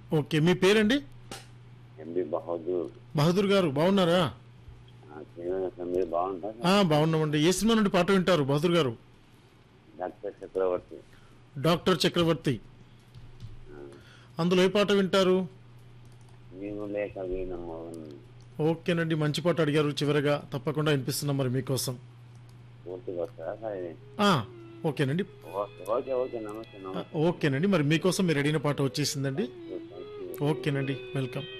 Okay మీ పేరండి MB Bahadur Bahadur గారు బాగున్నారా శ్రీనివాస మీరు బాగుంటారు ఆ, బాగున్నామండి ఏ సినిమా నుండి పాట వింటారు బహదూర్ గారు డాక్టర్ చక్రవర్తి డాక్టర్ చక్రవర్తి అందులో ఏ పాట వింటారు నీవు లేక వీణ మోహన్ ఓకేనండి మంచి పాట అడిగారు చివరగా తప్పకుండా వినిపిస్తున్నాం మరి మీకోసం పూర్తిగా వస్తారా సార్ ఇది? ఆ, ఓకేనండి ఓకే ఓకే ఓకే నమస్తే ఆ, నమస్తే ఓకేనండి మరి మీకోసం మీరు అడిగిన పాట వచ్చేసిందండి థ్యాంక్ యూ ఓకేనండి వెల్కమ్